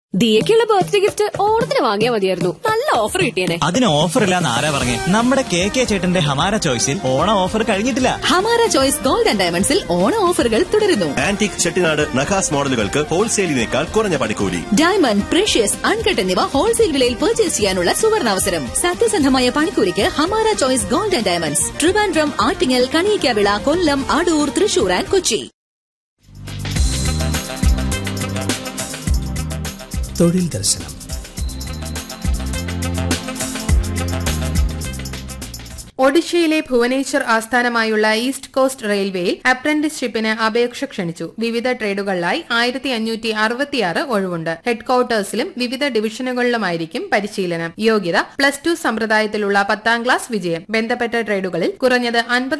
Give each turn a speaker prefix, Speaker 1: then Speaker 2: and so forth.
Speaker 1: ദിയക്കുള്ള birthday gift ഓണത്തിന് വാങ്ങിയാൽ മതിയായിരുന്നു നല്ല ഓഫർ കിട്ടിയേനെ
Speaker 2: അതിന് ഓഫർ ഇല്ലാന്ന് ആരാ പറഞ്ഞേ നമ്മുടെ കെ കെ ചേട്ടന്റെ ഹമാര ചോയ്സിൽ ഓണ ഓഫർ കഴിഞ്ഞിട്ടില്ല
Speaker 3: ഹമാര ചോയ്സ് ഗോൾഡ് ആൻഡ് ഡയമണ്ട്സിൽ ഓണ ഓഫറുകൾ തുടരുന്നു
Speaker 4: ആന്റിക് ചെട്ടിനാട് നഖാസ് മോഡലുകൾക്ക് ഹോൾസെയിലിനേക്കാൾ കുറഞ്ഞ പണിക്കൂലി
Speaker 3: ഡയമണ്ട് പ്രഷ്യസ് അൺകട്ട് എന്നിവ ഹോൾസെയിൽ വിലയിൽ പർച്ചേസ് ചെയ്യാനുള്ള സുവർണാവസരം സത്യസന്ധമായ പണിക്കൂലിക്ക് Hamara choice gold and diamonds Trivandrum Attingal Kaniyakavila Kollam Adoor Thrissur and Kochi
Speaker 5: തൊഴിൽ ദർശനം
Speaker 6: ഒഡീഷയിലെ ഭുവനേശ്വർ ആസ്ഥാനമായുള്ള ഈസ്റ്റ് കോസ്റ്റ് റെയിൽവേയിൽ അപ്രന്റീസ്ഷിപ്പിന് അപേക്ഷ ക്ഷണിച്ചു വിവിധ ട്രേഡുകളിലായി ആയിരത്തി അഞ്ഞൂറ്റി അറുപത്തിയാറ് ഒഴിവുണ്ട് ഹെഡ്ക്വാർട്ടേഴ്സിലും വിവിധ ഡിവിഷനുകളിലുമായിരിക്കും പരിശീലനം യോഗ്യത പ്ലസ് ടു സമ്പ്രദായത്തിലുള്ള പത്താം ക്ലാസ് വിജയം ബന്ധപ്പെട്ട ട്രേഡുകളിൽ കുറഞ്ഞത് അൻപത്